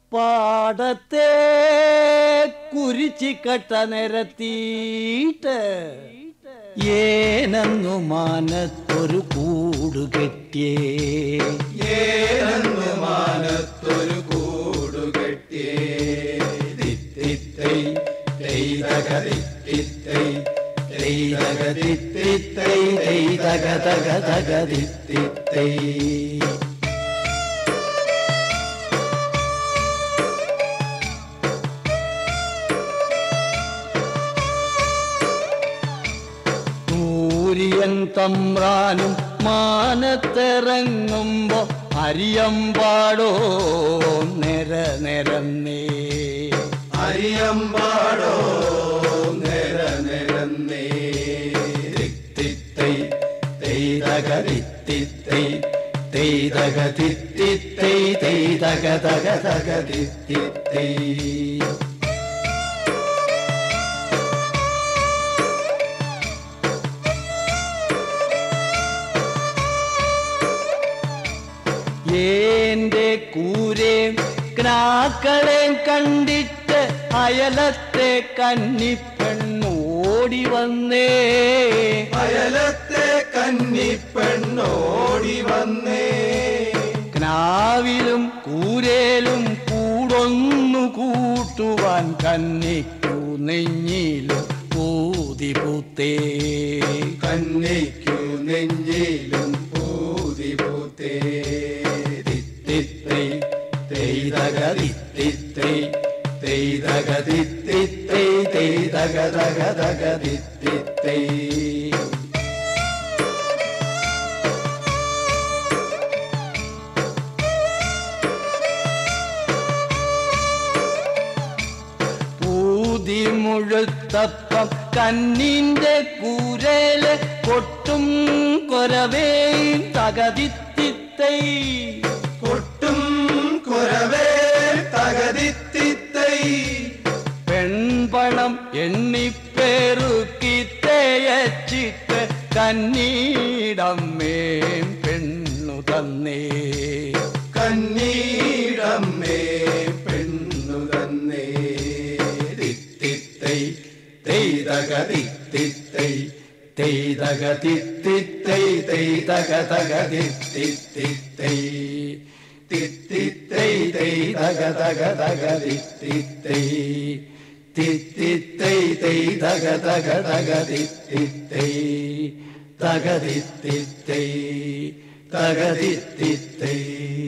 പാടത്തെ കുരിച്ചിക്കട്ട നിരത്തിയിട്ട് ഏനന്നു മാനത്തൊരു കൂട് കെട്ടിയേ ഏനന്നു മാനത്തൊരു കൂടുകെട്ടിയേ തിത്തിത്തൈ തെയ്തക തിത്തിത്തൈ തെയ്തക തിത്തിത്തൈ തെയ്തക തക തക തിത്തിത്തൈ സൂര്യൻ തമ്പ്രാനും മാനത്തിറങ്ങുമ്പോ അരിയമ്പാടോ നിര നിരന്നേ അരിയമ്പാടോ നിര നിരന്നേ തിത്തിത്തൈ തെയ്തക തിത്തിത്തൈ തെയ്തക തിത്തിത്തൈ തെയ്തക തക തക തിത്തിത്തൈ ഏന്റെ കൂരേം ക്രാക്കളെ കണ്ടിട്ട് അയലത്തെ കന്നിപ്പെണ്ണോടി വന്നേ അയലത്തെ കന്നിപ്പെണ്ണോടി വന്നേ ക്നാവിലും കൂരേലും കൂടൊന്നു കൂട്ടുവാൻ കന്നിക്കു നെഞ്ഞിലും പൂതി പൂത്തേ കന്നിക്കു നെഞ്ചിലും പൂതി പൂത്തേ തിത്തിത്തൈ തെയ്തക തിത്തിത്തൈ തെയ്തക തിത്തിത്തൈ തെയ്തക തക തക തിത്തിത്തൈ പൂതി മുഴുത്തപ്പം കന്നിന്റെ കൂരേല് കൊട്ടും കൊരവേയും തകതിത്തിത്തൈ കൊട്ടും കുരവേ തകതിത്തിത്തൈ പെൺപണം എണ്ണിപ്പെറുക്കി തേയച്ചിട്ട് കന്നീടമ്മേം പെണ്ണു തന്നേ കന്നീടമ്മേ പെണ്ണു തന്നേ തിത്തിത്തൈ തെയ്തക തിത്തിത്തൈ തെയ്തക തിത്തിത്തൈ തെയ്തക തക തിത്തിത്തൈ തിത്തിത്തൈ തെയ്തക തക തക തിത്തിത്തൈ തിത്തിത്തൈ തെയ്തക തക തക തിത്തിത്തൈ തക തിത്തിത്തൈ തക തിത്തിത്തൈ